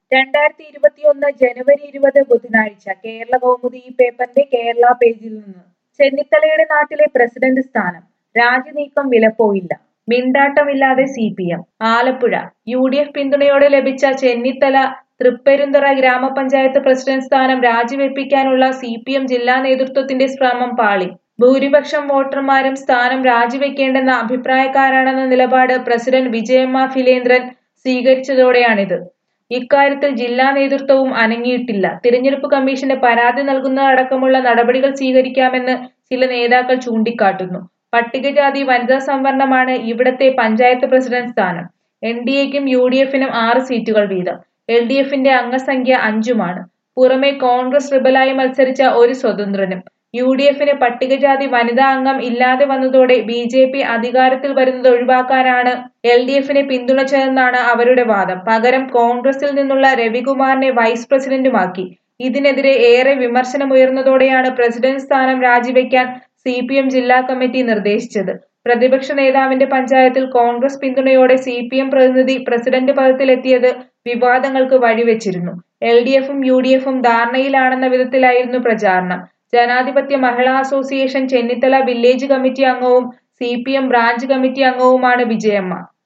രണ്ടായിരത്തി ഇരുപത്തിയൊന്ന് ജനുവരി ഇരുപത് ബുധനാഴ്ച കേരള കൗമുദി ഈ പേപ്പറിന്റെ കേരള പേജിൽ നിന്ന് ചെന്നിത്തലയുടെ നാട്ടിലെ പ്രസിഡന്റ് സ്ഥാനം രാജിനീക്കം വിലപ്പോയില്ല മിണ്ടാട്ടമില്ലാതെ C P M Alappuzha U D F പിന്തുണയോടെ ലഭിച്ച ചെന്നിത്തല തൃപ്പരുന്തറ ഗ്രാമപഞ്ചായത്ത് പ്രസിഡന്റ് സ്ഥാനം രാജിവെപ്പിക്കാനുള്ള സി പി എം ജില്ലാ നേതൃത്വത്തിന്റെ ശ്രമം പാളി ഭൂരിപക്ഷം വോട്ടർമാരും സ്ഥാനം രാജിവെക്കേണ്ടെന്ന അഭിപ്രായക്കാരാണെന്ന നിലപാട് പ്രസിഡന്റ് വിജയമ്മ ഫിലേന്ദ്രൻ സ്വീകരിച്ചതോടെയാണിത് ഇക്കാര്യത്തിൽ ജില്ലാ നേതൃത്വവും അനങ്ങിയിട്ടില്ല തിരഞ്ഞെടുപ്പ് കമ്മീഷന് പരാതി നൽകുന്നതടക്കമുള്ള നടപടികൾ സ്വീകരിക്കാമെന്ന് ചില നേതാക്കൾ ചൂണ്ടിക്കാട്ടുന്നു പട്ടികജാതി വനിതാ സംവരണമാണ് ഇവിടത്തെ പഞ്ചായത്ത് പ്രസിഡന്റ് സ്ഥാനം എൻ ഡി എക്കും യു ഡി എഫിനും ആറ് സീറ്റുകൾ വീതം എൽ ഡി എഫിന്റെ അംഗസംഖ്യ അഞ്ചുമാണ് പുറമെ കോൺഗ്രസ് റിബലായി മത്സരിച്ച ഒരു സ്വതന്ത്രനും യു ഡി എഫിന് പട്ടികജാതി വനിതാ അംഗം ഇല്ലാതെ വന്നതോടെ ബി ജെ പി അധികാരത്തിൽ വരുന്നത് ഒഴിവാക്കാനാണ് എൽ ഡി എഫിനെ പിന്തുണച്ചതെന്നാണ് അവരുടെ വാദം പകരം കോൺഗ്രസിൽ നിന്നുള്ള രവികുമാറിനെ വൈസ് പ്രസിഡന്റുമാക്കി ഇതിനെതിരെ ഏറെ വിമർശനമുയർന്നതോടെയാണ് പ്രസിഡന്റ് സ്ഥാനം രാജിവെക്കാൻ സി പി എം ജില്ലാ കമ്മിറ്റി നിർദ്ദേശിച്ചത് പ്രതിപക്ഷ നേതാവിന്റെ പഞ്ചായത്തിൽ കോൺഗ്രസ് പിന്തുണയോടെ സി പി എം പ്രതിനിധി പ്രസിഡന്റ് പദത്തിലെത്തിയത് വിവാദങ്ങൾക്ക് വഴിവെച്ചിരുന്നു എൽ ഡി എഫും യു ഡി എഫും ധാരണയിലാണെന്ന വിധത്തിലായിരുന്നു പ്രചാരണം ജനാധിപത്യ മഹിളാ അസോസിയേഷൻ ചെന്നിത്തല വില്ലേജ് കമ്മിറ്റി അംഗവും C P M branch committee അംഗവുമാണ് വിജയമ്മ